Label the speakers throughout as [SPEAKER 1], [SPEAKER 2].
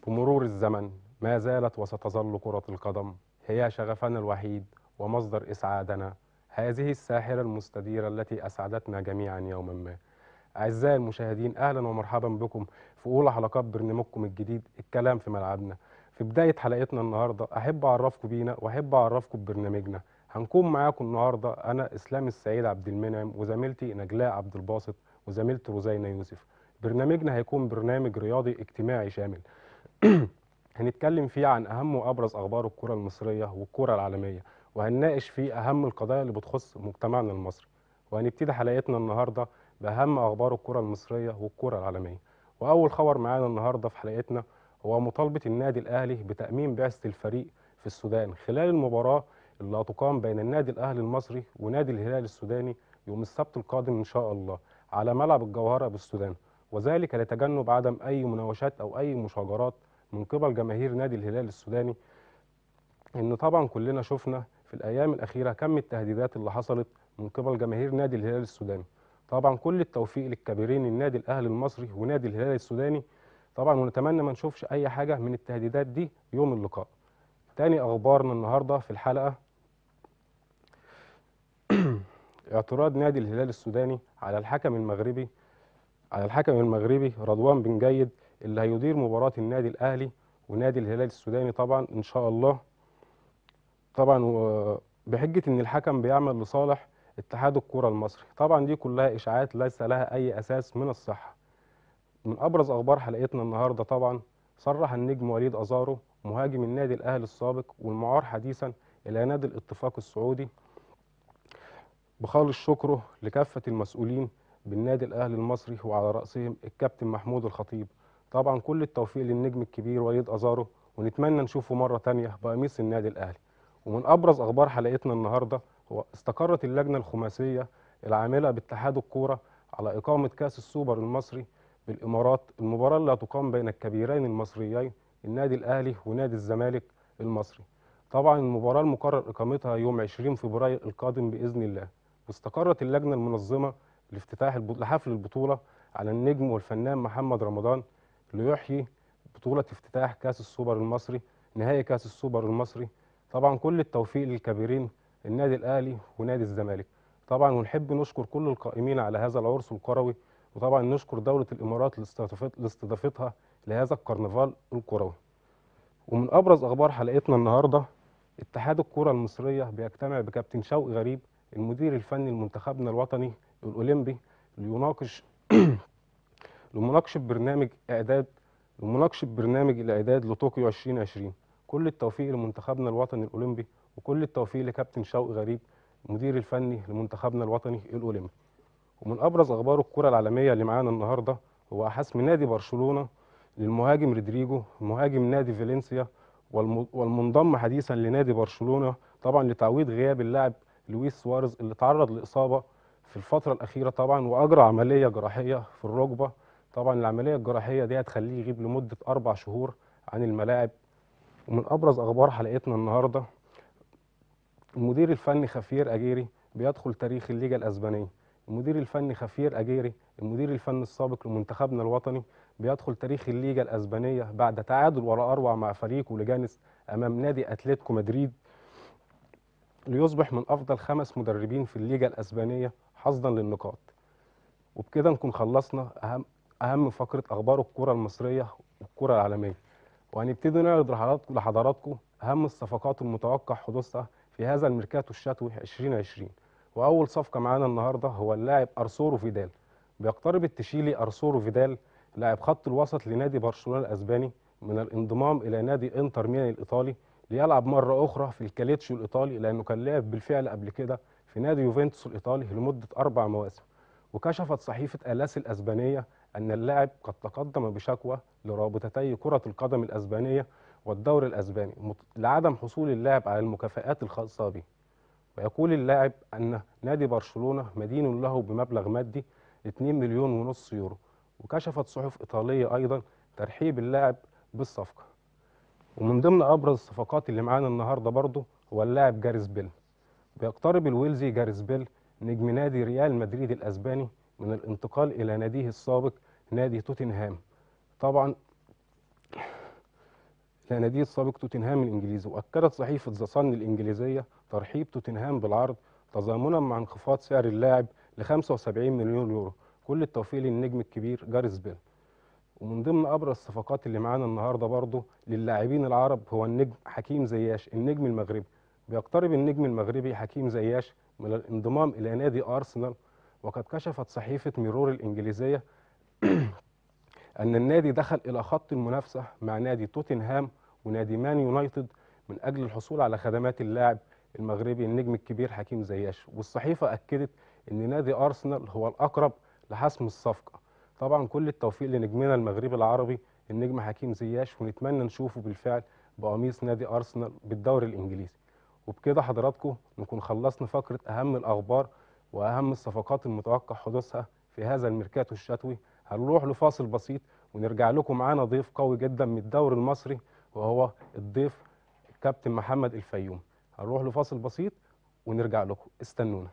[SPEAKER 1] في مرور الزمن ما زالت وستظل كرة القدم هي شغفنا الوحيد ومصدر إسعادنا هذه الساحرة المستديرة التي أسعدتنا جميعا يوما ما أعزائي المشاهدين أهلا ومرحبا بكم في أولى حلقات برنامجكم الجديد الكلام في ملعبنا في بداية حلقتنا النهاردة أحب أعرفكم بينا وأحب أعرفكم ببرنامجنا هنكون معاكم النهاردة أنا إسلام السعيد عبد المنعم وزميلتي نجلاء عبد الباسط وزميلتي روزينا يوسف برنامجنا هيكون برنامج رياضي اجتماعي شامل هنتكلم فيه عن أهم وأبرز أخبار الكرة المصرية والكرة العالمية وهنناقش فيه أهم القضايا اللي بتخص مجتمعنا المصري وهنبتدي حلقتنا النهاردة بأهم أخبار الكرة المصرية والكرة العالمية وأول خبر معانا النهاردة في حلقتنا هو مطالبة النادي الأهلي بتأمين بعثة الفريق في السودان خلال المباراة اللي هتقام بين النادي الأهلي المصري ونادي الهلال السوداني يوم السبت القادم إن شاء الله على ملعب الجوهرة بالسودان وذلك لتجنب عدم أي مناوشات أو أي مشاجرات من قبل جماهير نادي الهلال السوداني إن طبعا كلنا شفنا في الأيام الأخيرة كم التهديدات اللي حصلت من قبل جماهير نادي الهلال السوداني طبعا كل التوفيق للكبيرين النادي الأهلي المصري ونادي الهلال السوداني طبعا ونتمنى ما نشوفش أي حاجة من التهديدات دي يوم اللقاء تاني أخبارنا النهاردة في الحلقة اعتراض نادي الهلال السوداني على الحكم المغربي على الحكم المغربي رضوان بن جيد اللي هيدير مباراة النادي الأهلي ونادي الهلال السوداني طبعا إن شاء الله طبعا و- بحجة إن الحكم بيعمل لصالح اتحاد الكرة المصري طبعا دي كلها إشاعات ليس لها أي أساس من الصحة من أبرز أخبار حلقتنا النهاردة طبعا صرح النجم وليد أزارو مهاجم النادي الأهلي السابق والمعار حديثا إلى نادي الاتفاق السعودي بخالص شكره لكافة المسؤولين بالنادي الأهلي المصري وعلى رأسهم الكابتن محمود الخطيب طبعا كل التوفيق للنجم الكبير وليد أزارو ونتمنى نشوفه مرة تانية بقميص النادي الأهلي ومن أبرز أخبار حلقتنا النهاردة هو استقرت اللجنة الخماسية العاملة باتحاد الكورة على إقامة كأس السوبر المصري بالإمارات المباراة اللي هتقام بين الكبيرين المصريين النادي الأهلي ونادي الزمالك المصري طبعا المباراة المقرر إقامتها يوم 20 فبراير القادم بإذن الله واستقرت اللجنة المنظمة لافتتاح الب- لحفل البطولة على النجم والفنان محمد رمضان ليحيي بطولة افتتاح كأس السوبر المصري نهائي كأس السوبر المصري طبعا كل التوفيق للكبيرين النادي الأهلي ونادي الزمالك طبعا ونحب نشكر كل القائمين على هذا العرس الكروي وطبعا نشكر دولة الإمارات لاستضافت- لاستضافتها لهذا الكرنفال الكروي ومن أبرز أخبار حلقتنا النهاردة اتحاد الكرة المصرية بيجتمع بكابتن شوقي غريب المدير الفني لمنتخبنا الوطني الأولمبي ليناقش لمناقشة برنامج إعداد لمناقشة برنامج الإعداد لطوكيو 2020 كل التوفيق لمنتخبنا الوطني الأولمبي وكل التوفيق لكابتن شوقي غريب المدير الفني لمنتخبنا الوطني الأولمبي ومن أبرز أخبار الكرة العالمية اللي معانا النهاردة هو حسم نادي برشلونة للمهاجم رودريجو مهاجم نادي فالنسيا والم- والمنضم حديثا لنادي برشلونة طبعا لتعويض غياب اللاعب لويس سواريز اللي تعرض لإصابة في الفترة الأخيرة طبعا وأجرى عملية جراحية في الركبة طبعا العملية الجراحية دي هتخليه يغيب لمدة أربع شهور عن الملاعب ومن أبرز أخبار حلقتنا النهاردة المدير الفني خفير أجيري بيدخل تاريخ الليجا الأسبانية المدير الفني خفير أجيري المدير الفني السابق لمنتخبنا الوطني بيدخل تاريخ الليجا الأسبانية بعد تعادل وراء أروع مع فريقه لجانس أمام نادي أتلتيكو مدريد ليصبح من أفضل خمس مدربين في الليجا الأسبانية حصدا للنقاط وبكده نكون خلصنا أهم أهم فقرة أخبار الكرة المصرية والكرة العالمية وهنبتدي نعرض لحضراتكم لحضراتكم أهم الصفقات المتوقع حدوثها في هذا الميركاتو الشتوي 2020 وأول صفقة معانا النهاردة هو اللاعب أرسورو فيدال بيقترب التشيلي أرسورو فيدال لاعب خط الوسط لنادي برشلونة الأسباني من الانضمام إلى نادي إنتر ميلان الإيطالي ليلعب مرة أخرى في الكاليتشيو الإيطالي لأنه كان لعب بالفعل قبل كده في نادي يوفنتوس الإيطالي لمدة أربع مواسم وكشفت صحيفة آلاس الأسبانية أن اللاعب قد تقدم بشكوى لرابطتي كرة القدم الأسبانية والدوري الأسباني مت- لعدم حصول اللاعب على المكافآت الخاصة به ويقول اللاعب أن نادي برشلونة مدين له بمبلغ مادي 2 مليون ونص يورو وكشفت صحف إيطالية أيضا ترحيب اللاعب بالصفقة ومن ضمن أبرز الصفقات اللي معانا النهاردة برضه هو اللاعب جاريس بيل بيقترب الويلزي جاريس بيل نجم نادي ريال مدريد الأسباني من الانتقال إلى ناديه السابق نادي توتنهام طبعا لناديه السابق توتنهام الإنجليزي وأكدت صحيفة ذا صن الإنجليزية ترحيب توتنهام بالعرض تضامنا مع انخفاض سعر اللاعب ل 75 مليون يورو كل التوفيق للنجم الكبير جاريث بيل ومن ضمن ابرز الصفقات اللي معانا النهارده برضه للاعبين العرب هو النجم حكيم زياش النجم المغربي بيقترب النجم المغربي حكيم زياش من الانضمام الى نادي ارسنال وقد كشفت صحيفه ميرور الانجليزيه ان النادي دخل الى خط المنافسه مع نادي توتنهام ونادي مان يونايتد من اجل الحصول على خدمات اللاعب المغربي النجم الكبير حكيم زياش والصحيفه اكدت ان نادي ارسنال هو الاقرب لحسم الصفقه طبعا كل التوفيق لنجمنا المغربي العربي النجم حكيم زياش ونتمنى نشوفه بالفعل بقميص نادي ارسنال بالدوري الانجليزي وبكده حضراتكم نكون خلصنا فقره اهم الاخبار واهم الصفقات المتوقع حدوثها في هذا الميركاتو الشتوي هنروح لفاصل بسيط ونرجع لكم معانا ضيف قوي جدا من الدوري المصري وهو الضيف كابتن محمد الفيوم هنروح لفاصل بسيط ونرجع لكم استنونا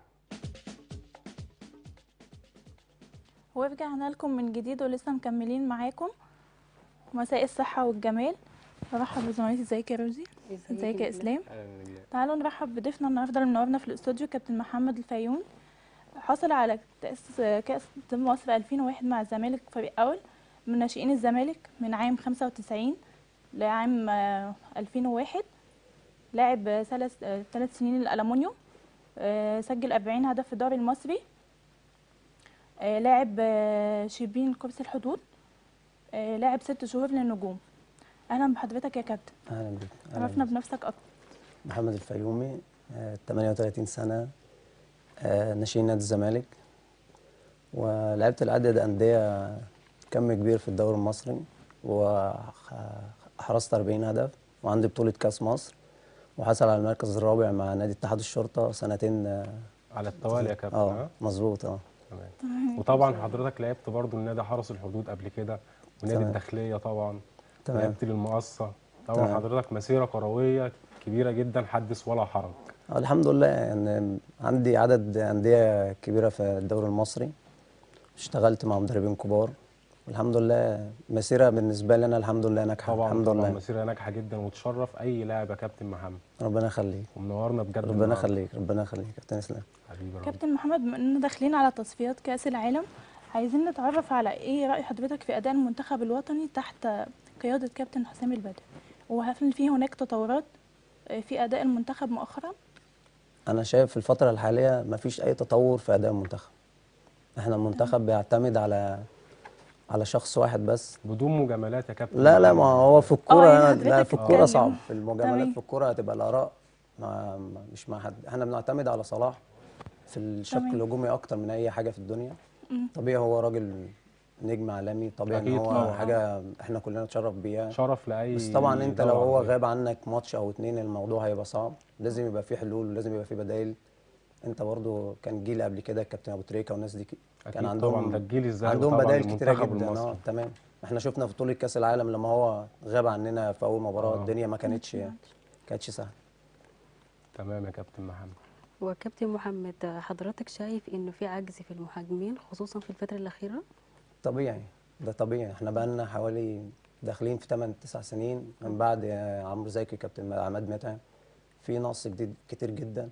[SPEAKER 2] ورجعنا لكم من جديد ولسه مكملين معاكم مساء الصحة والجمال برحب بزميلتي ازيك يا روزي ازيك يا اسلام تعالوا نرحب بضيفنا النهارده اللي منورنا في الاستوديو كابتن محمد الفيوم حصل على كاس كاس مصر 2001 مع الزمالك فريق اول من ناشئين الزمالك من عام 95 لعام آه، 2001 لاعب ثلاث ثلاث سنين الالومنيوم آه، سجل 40 هدف في الدوري المصري آه، لاعب آه، شبين كرسي الحدود آه، لاعب ست شهور للنجوم اهلا بحضرتك يا كابتن
[SPEAKER 3] اهلا بك أهلاً
[SPEAKER 2] عرفنا
[SPEAKER 3] بك.
[SPEAKER 2] بنفسك اكتر
[SPEAKER 3] محمد الفيومي آه، 38 سنه آه، ناشئين نادي الزمالك ولعبت العدد انديه كم كبير في الدوري المصري وحرزت 40 هدف وعندي بطوله كاس مصر وحصل على المركز الرابع مع نادي اتحاد الشرطه سنتين اه
[SPEAKER 1] على التوالي يا كابتن
[SPEAKER 3] آه،
[SPEAKER 1] ها؟
[SPEAKER 3] مظبوط اه
[SPEAKER 1] تمام وطبعا حضرتك لعبت برضو النادي حرس الحدود قبل كده ونادي
[SPEAKER 3] تمام.
[SPEAKER 1] الداخليه طبعا
[SPEAKER 3] تمام
[SPEAKER 1] لعبت للمقصه طبعا
[SPEAKER 3] تمام.
[SPEAKER 1] حضرتك مسيره كرويه كبيره جدا حدث ولا حرج
[SPEAKER 3] آه، الحمد لله يعني عندي عدد انديه كبيره في الدوري المصري اشتغلت مع مدربين كبار والحمد لله مسيره بالنسبه لي انا الحمد لله ناجحه
[SPEAKER 1] طبعا
[SPEAKER 3] الحمد
[SPEAKER 1] طبعا
[SPEAKER 3] لله
[SPEAKER 1] مسيره ناجحه جدا وتشرف اي لاعب يا كابتن محمد
[SPEAKER 3] ربنا يخليك
[SPEAKER 1] ومنورنا بجد
[SPEAKER 3] ربنا
[SPEAKER 1] النهاردة.
[SPEAKER 3] يخليك ربنا يخليك كابتن اسلام
[SPEAKER 1] حبيبي ربنا.
[SPEAKER 2] كابتن محمد بما اننا داخلين على تصفيات كاس العالم عايزين نتعرف على ايه راي حضرتك في اداء المنتخب الوطني تحت قياده كابتن حسام البدري وهل في هناك تطورات آه، في اداء المنتخب مؤخرا
[SPEAKER 3] انا شايف في الفتره الحاليه مفيش اي تطور في اداء المنتخب احنا المنتخب بيعتمد على على شخص واحد بس
[SPEAKER 1] بدون مجاملات يا كابتن
[SPEAKER 3] لا لا
[SPEAKER 1] محمد.
[SPEAKER 3] ما هو في
[SPEAKER 2] آه،
[SPEAKER 3] الكوره
[SPEAKER 2] يعني
[SPEAKER 3] لا
[SPEAKER 2] حضرتك
[SPEAKER 3] في الكوره
[SPEAKER 2] اتكلم.
[SPEAKER 3] صعب في المجاملات
[SPEAKER 2] تمام.
[SPEAKER 3] في الكوره هتبقى الاراء ما ما- مش مع حد احنا بنعتمد على صلاح في الشق
[SPEAKER 2] تمام.
[SPEAKER 3] الهجومي اكتر من اي حاجه في الدنيا
[SPEAKER 2] مم.
[SPEAKER 3] طبيعي هو راجل نجم عالمي طبيعي ان
[SPEAKER 1] أكيد
[SPEAKER 3] هو
[SPEAKER 1] طبعاً.
[SPEAKER 3] حاجه احنا كلنا نتشرف بيها
[SPEAKER 1] شرف لاي
[SPEAKER 3] بس طبعا انت لو
[SPEAKER 1] دولة
[SPEAKER 3] هو
[SPEAKER 1] عربية.
[SPEAKER 3] غاب عنك ماتش او اتنين الموضوع هيبقى صعب لازم يبقى في حلول ولازم يبقى في بدائل انت برضو كان جيل قبل كده الكابتن ابو تريكه والناس دي ك-
[SPEAKER 1] أكيد
[SPEAKER 3] كان
[SPEAKER 1] طبعا
[SPEAKER 3] عندهم
[SPEAKER 1] ده الجيل الذهبي
[SPEAKER 3] عندهم
[SPEAKER 1] طبعاً
[SPEAKER 3] بدائل كتيره
[SPEAKER 1] للمنتخب
[SPEAKER 3] جدا اه
[SPEAKER 1] المصري.
[SPEAKER 3] تمام احنا شفنا في بطوله كاس العالم لما هو غاب عننا في اول مباراه
[SPEAKER 1] آه.
[SPEAKER 3] الدنيا ما كانتش كانتش سهله
[SPEAKER 1] تمام يا كابتن محمد
[SPEAKER 4] وكابتن محمد حضرتك شايف انه في عجز في المهاجمين خصوصا في الفتره الاخيره
[SPEAKER 3] طبيعي ده طبيعي احنا بقالنا حوالي داخلين في 8 9 سنين من بعد عمرو زكي كابتن عماد متعب في نقص جديد كتير جدا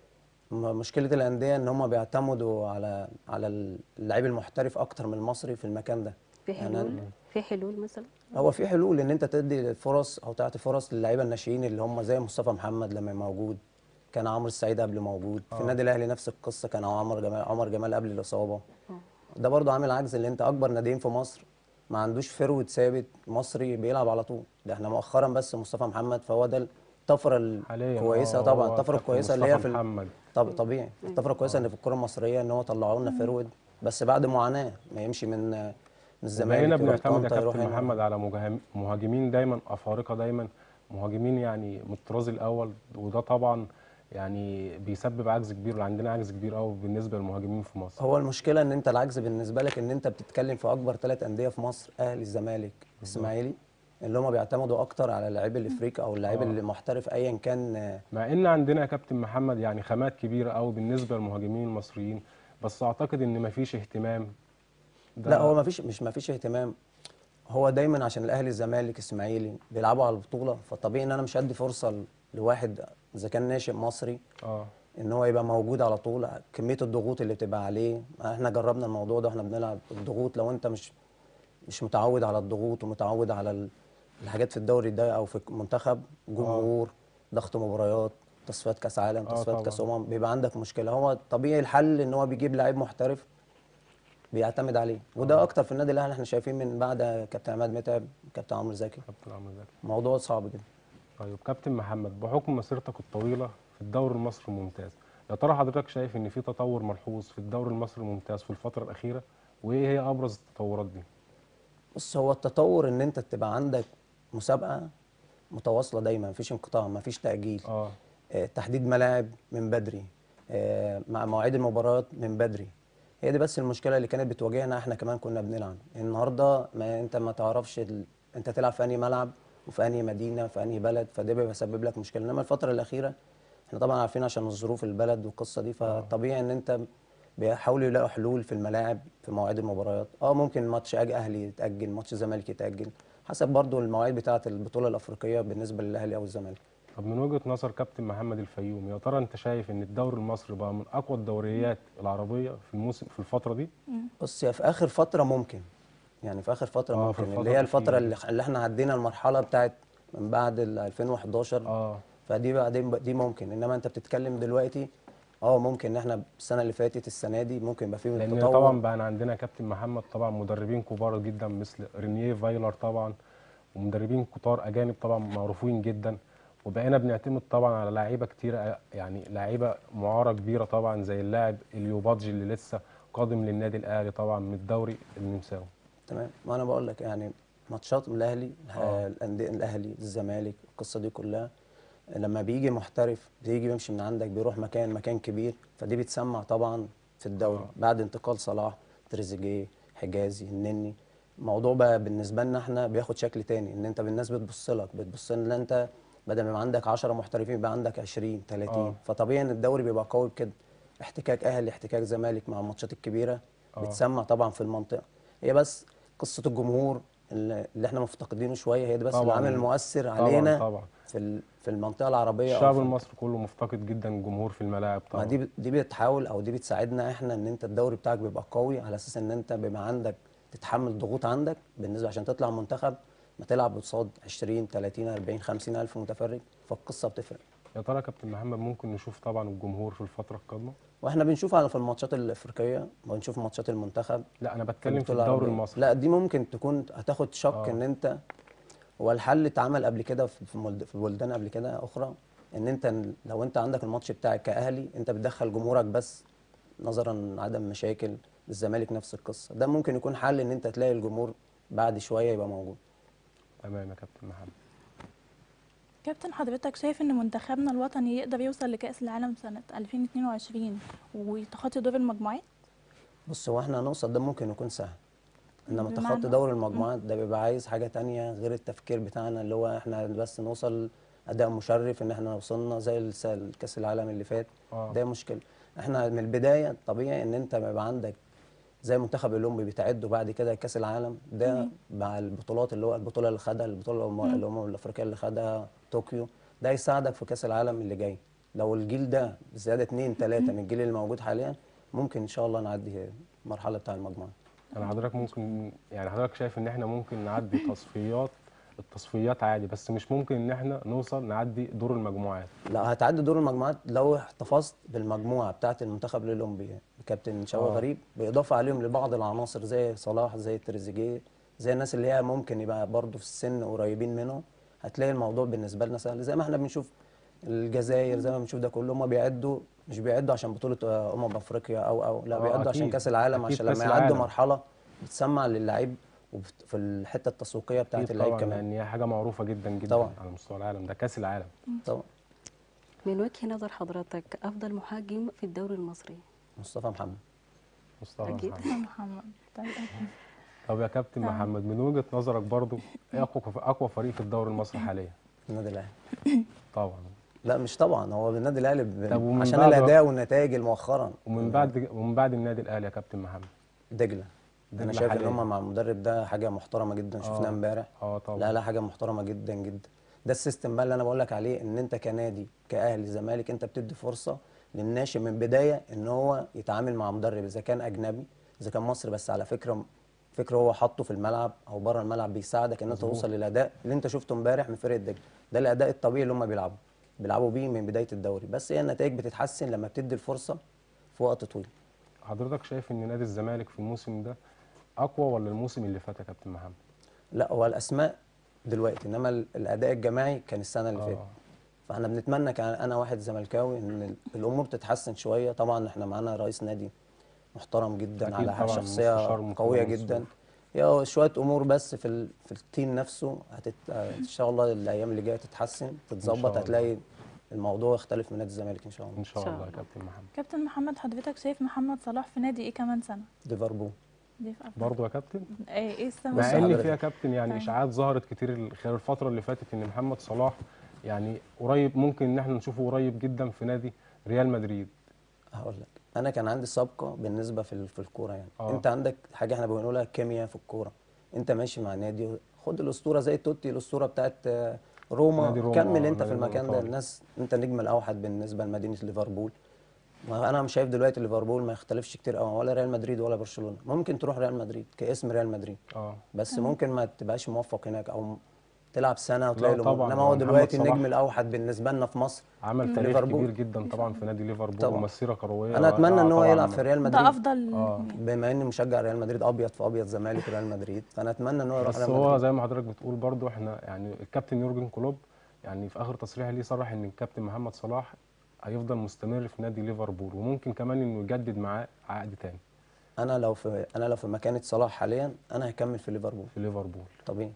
[SPEAKER 3] م- مشكله الانديه ان هم بيعتمدوا على على اللعيب المحترف اكتر من المصري في المكان ده
[SPEAKER 4] في
[SPEAKER 3] يعني
[SPEAKER 4] حلول في حلول مثلا
[SPEAKER 3] هو في حلول ان انت تدي فرص او تعطي فرص للعيبه الناشئين اللي هم زي مصطفى محمد لما موجود كان عمرو السعيد قبل موجود في
[SPEAKER 1] آه.
[SPEAKER 3] النادي الاهلي نفس القصه كان عمر جمال عمر جمال قبل الاصابه
[SPEAKER 4] آه.
[SPEAKER 3] ده برضو عامل عجز اللي انت اكبر ناديين في مصر ما عندوش فروت ثابت مصري بيلعب على طول ده احنا مؤخرا بس مصطفى محمد فهو ده الطفره
[SPEAKER 1] حاليا
[SPEAKER 3] الكويسه
[SPEAKER 1] آه،
[SPEAKER 3] طبعا
[SPEAKER 1] هو
[SPEAKER 3] الطفره
[SPEAKER 1] كابتن
[SPEAKER 3] الكويسه اللي هي
[SPEAKER 1] مصطفى
[SPEAKER 3] في ال-
[SPEAKER 1] محمد
[SPEAKER 3] طب طبيعي الطفره الكويسه اللي في الكره المصريه ان هو طلعوا لنا فرود بس بعد معاناه ما يمشي من من الزمالك
[SPEAKER 1] بقينا
[SPEAKER 3] يروح
[SPEAKER 1] بنعتمد يا
[SPEAKER 3] طنطا، يروح
[SPEAKER 1] كابتن
[SPEAKER 3] هنا.
[SPEAKER 1] محمد على مجاهم- مهاجمين دايما افارقه دايما مهاجمين يعني من الطراز الاول وده طبعا يعني بيسبب عجز كبير وعندنا عجز كبير قوي بالنسبه للمهاجمين في مصر
[SPEAKER 3] هو المشكله ان انت العجز بالنسبه لك ان انت بتتكلم في اكبر ثلاث انديه في مصر اهلي الزمالك اسماعيلي اللي هم بيعتمدوا اكتر على اللعيب الافريقي او اللعيب
[SPEAKER 1] آه.
[SPEAKER 3] اللي محترف ايا كان آه،
[SPEAKER 1] مع ان عندنا يا كابتن محمد يعني خامات كبيره قوي بالنسبه للمهاجمين المصريين بس اعتقد ان مفيش اهتمام ده
[SPEAKER 3] لا هو ما فيش مش ما فيش اهتمام هو دايما عشان الاهلي الزمالك اسماعيلي بيلعبوا على البطوله فطبيعي ان انا مش هدي فرصه ل- لواحد اذا كان ناشئ مصري
[SPEAKER 1] اه
[SPEAKER 3] ان هو يبقى موجود على طول كميه الضغوط اللي بتبقى عليه احنا جربنا الموضوع ده واحنا بنلعب الضغوط لو انت مش مش متعود على الضغوط ومتعود على ال- الحاجات في الدوري ده او في المنتخب جمهور ضغط مباريات تصفيات كاس عالم
[SPEAKER 1] آه
[SPEAKER 3] تصفيات كاس
[SPEAKER 1] طبعاً.
[SPEAKER 3] امم بيبقى عندك مشكله هو طبيعي الحل ان هو بيجيب لعيب محترف بيعتمد عليه وده اكتر في النادي الاهلي احنا شايفين من بعد كابتن عماد متعب كابتن عمرو زكي
[SPEAKER 1] كابتن عمرو زكي
[SPEAKER 3] موضوع صعب جدا
[SPEAKER 1] طيب كابتن محمد بحكم مسيرتك الطويله في الدوري المصري الممتاز يا ترى حضرتك شايف ان في تطور ملحوظ في الدوري المصري الممتاز في الفتره الاخيره وايه هي ابرز التطورات دي
[SPEAKER 3] بص هو التطور ان انت تبقى عندك مسابقه متواصله دايما مفيش انقطاع مفيش تاجيل
[SPEAKER 1] اه
[SPEAKER 3] آه، تحديد ملاعب من بدري آه، مع مواعيد المباريات من بدري هي دي بس المشكله اللي كانت بتواجهنا احنا كمان كنا بنلعب النهارده ما انت ما تعرفش ال... انت تلعب في انهي ملعب وفي انهي مدينه في انهي بلد فده بيسبب لك مشكله انما الفتره الاخيره احنا طبعا عارفين عشان الظروف البلد والقصه دي فطبيعي ان انت بيحاولوا يلاقوا حلول في الملاعب في مواعيد المباريات اه ممكن ماتش أج- اهلي يتاجل ماتش زمالك يتاجل حسب برضو المواعيد بتاعه البطوله الافريقيه بالنسبه للاهلي او الزمالك
[SPEAKER 1] طب من وجهه نظر كابتن محمد الفيوم يا ترى انت شايف ان الدوري المصري بقى من اقوى الدوريات العربيه في الموسم في الفتره دي
[SPEAKER 3] بص يا في اخر فتره ممكن يعني في اخر فتره
[SPEAKER 1] آه، في
[SPEAKER 3] ممكن
[SPEAKER 1] الفترة
[SPEAKER 3] اللي هي الفتره
[SPEAKER 1] الأخيرة.
[SPEAKER 3] اللي, اللي احنا عدينا المرحله بتاعت من بعد ال 2011
[SPEAKER 1] اه
[SPEAKER 3] فدي بقى دي, دي ممكن انما انت بتتكلم دلوقتي اه ممكن ان احنا السنه اللي فاتت السنه دي ممكن يبقى فيه
[SPEAKER 1] لان
[SPEAKER 3] تطور
[SPEAKER 1] طبعا بقى عندنا كابتن محمد طبعا مدربين كبار جدا مثل رينيه فايلر طبعا ومدربين كتار اجانب طبعا معروفين جدا وبقينا بنعتمد طبعا على لعيبه كتيره يعني لعيبه معاره كبيره طبعا زي اللاعب اليوبادجي اللي لسه قادم للنادي الاهلي طبعا من الدوري النمساوي
[SPEAKER 3] تمام ما انا بقول لك يعني ماتشات من الاهلي
[SPEAKER 1] آه.
[SPEAKER 3] الانديه الاهلي الزمالك القصه دي كلها لما بيجي محترف بيجي بيمشي من عندك بيروح مكان مكان كبير فدي بتسمع طبعا في الدوري
[SPEAKER 1] آه.
[SPEAKER 3] بعد انتقال صلاح تريزيجيه حجازي النني الموضوع بقى بالنسبه لنا احنا بياخد شكل تاني ان انت بالناس بتبص لك بتبص ان انت بدل ما يبقى عندك 10 محترفين يبقى عندك 20 30
[SPEAKER 1] آه.
[SPEAKER 3] فطبيعي ان الدوري بيبقى قوي بكده احتكاك اهلي احتكاك زمالك مع الماتشات الكبيره
[SPEAKER 1] آه.
[SPEAKER 3] بتسمع طبعا في المنطقه هي بس قصه الجمهور اللي اللي احنا مفتقدينه شويه هي دي بس
[SPEAKER 1] طبعاً.
[SPEAKER 3] العامل المؤثر
[SPEAKER 1] طبعا
[SPEAKER 3] علينا
[SPEAKER 1] طبعا
[SPEAKER 3] في ال- في المنطقه العربيه أو
[SPEAKER 1] الشعب
[SPEAKER 3] في-
[SPEAKER 1] المصري كله مفتقد جدا الجمهور في الملاعب
[SPEAKER 3] ما
[SPEAKER 1] طبعا
[SPEAKER 3] دي ب- دي بتحاول او دي بتساعدنا احنا ان انت الدوري بتاعك بيبقى قوي على اساس ان انت بيبقى عندك تتحمل ضغوط عندك بالنسبه عشان تطلع منتخب ما تلعب قصاد 20 30 40 50 الف متفرج فالقصه بتفرق
[SPEAKER 1] يا ترى يا كابتن محمد ممكن نشوف طبعا الجمهور في الفتره القادمه
[SPEAKER 3] واحنا بنشوف على في الماتشات الافريقيه بنشوف ماتشات المنتخب
[SPEAKER 1] لا انا بتكلم في
[SPEAKER 3] البطولة
[SPEAKER 1] الدوري
[SPEAKER 3] العربية.
[SPEAKER 1] المصري
[SPEAKER 3] لا دي ممكن تكون هتاخد شك
[SPEAKER 1] آه.
[SPEAKER 3] ان انت هو الحل اتعمل قبل كده في في ملد- في بلدان قبل كده اخرى ان انت لو انت عندك الماتش بتاعك كاهلي انت بتدخل جمهورك بس نظرا عدم مشاكل الزمالك نفس القصه ده ممكن يكون حل ان انت تلاقي الجمهور بعد شويه يبقى موجود
[SPEAKER 1] تمام يا كابتن محمد
[SPEAKER 2] كابتن حضرتك شايف ان منتخبنا الوطني يقدر يوصل لكأس العالم سنة 2022 ويتخطى دور المجموعات؟
[SPEAKER 3] بص هو احنا هنوصل ده ممكن يكون سهل انما
[SPEAKER 2] بمعنى؟
[SPEAKER 3] تخطي دوري المجموعات ده بيبقى عايز حاجه تانية غير التفكير بتاعنا اللي هو احنا بس نوصل اداء مشرف ان احنا وصلنا زي الس- الكاس العالم اللي فات
[SPEAKER 1] اه
[SPEAKER 3] ده مشكله احنا من البدايه طبيعي ان انت بيبقى عندك زي المنتخب الاولمبي بيتعدوا بعد كده كاس العالم ده
[SPEAKER 2] تمام.
[SPEAKER 3] مع البطولات اللي هو البطوله اللي خدها البطوله الأم-
[SPEAKER 2] مم.
[SPEAKER 3] الامم الافريقيه اللي خدها طوكيو ده يساعدك في كاس العالم اللي جاي لو الجيل ده زياده اثنين ثلاثه من الجيل اللي موجود حاليا ممكن ان شاء الله نعدي المرحله بتاع المجموعه
[SPEAKER 1] انا حضرتك ممكن يعني حضرتك شايف ان احنا ممكن نعدي تصفيات التصفيات عادي بس مش ممكن ان احنا نوصل نعدي دور المجموعات
[SPEAKER 3] لا هتعدي دور المجموعات لو احتفظت بالمجموعه بتاعه المنتخب الاولمبي كابتن شوقي
[SPEAKER 1] آه.
[SPEAKER 3] غريب بالاضافه عليهم لبعض العناصر زي صلاح زي تريزيجيه زي الناس اللي هي ممكن يبقى برضه في السن قريبين منهم هتلاقي الموضوع بالنسبه لنا سهل زي ما احنا بنشوف الجزائر زي ما بنشوف ده كله هم بيعدوا مش بيعدوا عشان بطوله آه، امم افريقيا او او لا
[SPEAKER 1] آه،
[SPEAKER 3] بيعدوا عشان
[SPEAKER 1] أكيد.
[SPEAKER 3] كاس العالم
[SPEAKER 1] أكيد
[SPEAKER 3] عشان
[SPEAKER 1] كأس
[SPEAKER 3] لما يعدوا
[SPEAKER 1] العالم.
[SPEAKER 3] مرحله بتسمع للعيب وفي الحته التسويقيه بتاعت
[SPEAKER 1] اكيد
[SPEAKER 3] اللعيب
[SPEAKER 1] طبعا
[SPEAKER 3] كمان
[SPEAKER 1] لان هي حاجه معروفه جدا جدا
[SPEAKER 3] طبعاً.
[SPEAKER 1] على مستوى العالم ده كاس العالم
[SPEAKER 3] طبعا
[SPEAKER 4] من وجهة نظر حضرتك أفضل مهاجم في الدوري المصري
[SPEAKER 3] مصطفى محمد
[SPEAKER 1] مصطفى
[SPEAKER 4] أكيد.
[SPEAKER 1] محمد
[SPEAKER 2] محمد طيب أكيد.
[SPEAKER 1] طب يا كابتن
[SPEAKER 2] نعم.
[SPEAKER 1] محمد من وجهه نظرك برضو ايه اقوى اقوى فريق في الدوري المصري حاليا
[SPEAKER 3] النادي الاهلي
[SPEAKER 1] طبعا
[SPEAKER 3] لا مش طبعا هو بالنادي الاهلي ب-
[SPEAKER 1] طب ومن
[SPEAKER 3] عشان
[SPEAKER 1] بعد-
[SPEAKER 3] الاداء والنتائج مؤخرا
[SPEAKER 1] ومن بعد ومن بعد النادي الاهلي يا كابتن محمد
[SPEAKER 3] دجله انا
[SPEAKER 1] اللي
[SPEAKER 3] شايف ان
[SPEAKER 1] حاليا.
[SPEAKER 3] هم مع المدرب ده حاجه محترمه جدا شفناها
[SPEAKER 1] آه.
[SPEAKER 3] امبارح
[SPEAKER 1] اه طبعا
[SPEAKER 3] لا لا حاجه محترمه جدا جدا ده السيستم بقى اللي انا بقول لك عليه ان انت كنادي كاهلي زمالك انت بتدي فرصه للناشئ من بدايه ان هو يتعامل مع مدرب اذا كان اجنبي اذا كان مصري بس على فكره فكره هو حاطه في الملعب او بره الملعب بيساعدك ان انت
[SPEAKER 1] مظبوط.
[SPEAKER 3] توصل للاداء اللي انت شفته امبارح من فرقه دجله ده الاداء الطبيعي اللي هم بيلعبوا بيلعبوا بيه من بدايه الدوري بس هي النتائج بتتحسن لما بتدي الفرصه في وقت طويل
[SPEAKER 1] حضرتك شايف ان نادي الزمالك في الموسم ده اقوى ولا الموسم اللي فات يا كابتن محمد
[SPEAKER 3] لا هو الاسماء دلوقتي انما ال- الاداء الجماعي كان السنه اللي فاتت
[SPEAKER 1] اه
[SPEAKER 3] فاحنا بنتمنى كان انا واحد زملكاوي ان ال- الامور تتحسن شويه طبعا احنا معانا رئيس نادي محترم جدا
[SPEAKER 1] أكيد
[SPEAKER 3] على
[SPEAKER 1] طبعاً،
[SPEAKER 3] شخصيه
[SPEAKER 1] مستشار مرتضى
[SPEAKER 3] قويه
[SPEAKER 1] منصور.
[SPEAKER 3] جدا هي شويه امور بس في ال... في التيم نفسه هتت... ان شاء الله الايام اللي جايه تتحسن تتظبط
[SPEAKER 1] الله.
[SPEAKER 3] هتلاقي الموضوع يختلف من نادي الزمالك ان شاء الله
[SPEAKER 1] ان شاء
[SPEAKER 4] شاء
[SPEAKER 1] الله يا
[SPEAKER 4] الله.
[SPEAKER 1] كابتن محمد
[SPEAKER 2] كابتن محمد حضرتك شايف محمد صلاح في نادي ايه كمان سنه
[SPEAKER 3] ليفربول
[SPEAKER 2] دي في أفضل.
[SPEAKER 1] برضه يا كابتن
[SPEAKER 2] ايه ايه السبب
[SPEAKER 1] مع
[SPEAKER 3] بص
[SPEAKER 1] ان
[SPEAKER 3] حضرتك.
[SPEAKER 1] فيها كابتن يعني
[SPEAKER 2] تمام.
[SPEAKER 1] اشاعات ظهرت كتير ال- خلال الفتره اللي فاتت ان محمد صلاح يعني قريب ممكن ان احنا نشوفه قريب جدا في نادي ريال مدريد
[SPEAKER 3] هقول لك انا كان عندي سابقه بالنسبه في ال- في الكوره يعني
[SPEAKER 1] آه.
[SPEAKER 3] انت عندك حاجه احنا بنقولها كيمياء في الكوره انت ماشي مع نادي خد الاسطوره زي توتي الاسطوره بتاعت آه، روما,
[SPEAKER 1] نادي روما،
[SPEAKER 3] كمل
[SPEAKER 1] آه،
[SPEAKER 3] انت في
[SPEAKER 1] نادي
[SPEAKER 3] المكان ده
[SPEAKER 1] الإيطالي.
[SPEAKER 3] الناس انت النجم الاوحد بالنسبه لمدينه ليفربول ما انا مش شايف دلوقتي ليفربول ما يختلفش كتير قوي ولا ريال مدريد ولا برشلونه ممكن تروح ريال مدريد كاسم ريال مدريد
[SPEAKER 1] اه
[SPEAKER 3] بس ممكن ما تبقاش موفق هناك او تلعب سنه وتلاقي
[SPEAKER 1] لا
[SPEAKER 3] الامور
[SPEAKER 1] طبعاً،
[SPEAKER 3] انما
[SPEAKER 1] هو
[SPEAKER 3] هو
[SPEAKER 1] محمد
[SPEAKER 3] دلوقتي
[SPEAKER 1] صلاح
[SPEAKER 3] النجم الاوحد بالنسبه لنا في مصر
[SPEAKER 1] عمل تاريخ
[SPEAKER 3] ليفربول.
[SPEAKER 1] كبير جدا طبعا في نادي ليفربول
[SPEAKER 3] طبعاً.
[SPEAKER 1] ومسيره كرويه
[SPEAKER 3] انا اتمنى ان هو
[SPEAKER 1] طبعاً.
[SPEAKER 3] يلعب في ريال مدريد
[SPEAKER 2] ده افضل
[SPEAKER 1] آه.
[SPEAKER 3] بما اني مشجع ريال مدريد ابيض في ابيض زمالك ريال مدريد فانا اتمنى ان هو يروح
[SPEAKER 1] بس
[SPEAKER 3] ريال
[SPEAKER 1] هو
[SPEAKER 3] مدريد
[SPEAKER 1] زي ما حضرتك بتقول برضو احنا يعني الكابتن يورجن كلوب يعني في اخر تصريح ليه صرح ان الكابتن محمد صلاح هيفضل مستمر في نادي ليفربول وممكن كمان انه يجدد معاه عقد تاني
[SPEAKER 3] انا لو في انا لو في مكانه صلاح حاليا انا هكمل في ليفربول
[SPEAKER 1] في ليفربول
[SPEAKER 3] طبيعي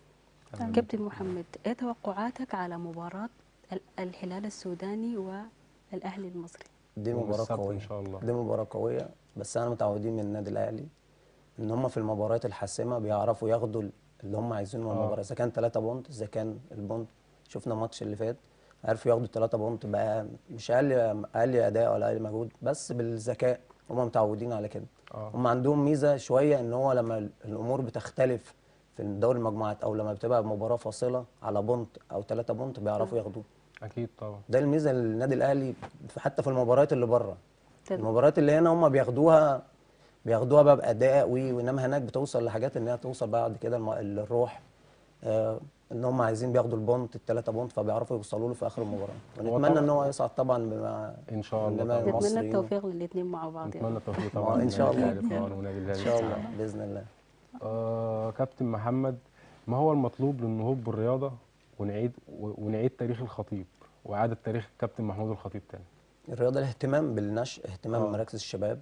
[SPEAKER 2] تمام.
[SPEAKER 4] كابتن محمد ايه توقعاتك على مباراة ال- الهلال السوداني والأهلي المصري
[SPEAKER 3] دي
[SPEAKER 1] يوم
[SPEAKER 3] مباراه
[SPEAKER 1] السبت
[SPEAKER 3] قويه
[SPEAKER 1] ان شاء الله
[SPEAKER 3] دي مباراه قويه بس انا متعودين من النادي الاهلي ان هم في المباريات الحاسمه بيعرفوا ياخدوا اللي هم عايزينه من
[SPEAKER 1] آه.
[SPEAKER 3] المباراه اذا كان 3 بونت اذا كان البونت شفنا الماتش اللي فات عرفوا ياخدوا 3 بونت بقى مش اقل اقل اداء ولا اقل مجهود بس بالذكاء هم متعودين على كده
[SPEAKER 1] اه
[SPEAKER 3] هم عندهم ميزه شويه ان هو لما ال- الامور بتختلف في دوري المجموعات او لما بتبقى مباراه فاصله على بونت او 3 بونت بيعرفوا ياخدوه
[SPEAKER 1] اكيد طبعا
[SPEAKER 3] ده الميزه للنادي الاهلي في- حتى في المباريات اللي بره
[SPEAKER 4] تمام.
[SPEAKER 3] المباريات اللي هنا هم بياخدوها بياخدوها بقى باداء وي- وانما هناك بتوصل لحاجات ان هي توصل بعد كده الم- الروح آه ان هم عايزين بياخدوا البونت الثلاثه بونت فبيعرفوا يوصلوا له في اخر المباراه ونتمنى
[SPEAKER 1] طبعاً-
[SPEAKER 3] ان هو يصعد طبعا بما
[SPEAKER 1] ان شاء الله
[SPEAKER 3] إنما
[SPEAKER 1] طبعا
[SPEAKER 3] المصري-
[SPEAKER 4] نتمنى
[SPEAKER 3] المصريين.
[SPEAKER 4] التوفيق للاثنين مع بعض
[SPEAKER 1] نتمنى
[SPEAKER 4] يعني.
[SPEAKER 1] التوفيق
[SPEAKER 3] آه،
[SPEAKER 1] طبعا
[SPEAKER 3] إن شاء
[SPEAKER 1] للنادي
[SPEAKER 3] الله.
[SPEAKER 1] الأهلي طبعا ونادي
[SPEAKER 3] ان
[SPEAKER 1] الهلال
[SPEAKER 3] شاء
[SPEAKER 1] طبعاً.
[SPEAKER 3] الله باذن الله
[SPEAKER 1] آه كابتن محمد ما هو المطلوب للنهوض بالرياضه ونعيد ونعيد تاريخ الخطيب واعاده تاريخ الكابتن محمود الخطيب تاني
[SPEAKER 3] الرياضه الاهتمام بالنشء اهتمام
[SPEAKER 1] آه.
[SPEAKER 3] بمراكز الشباب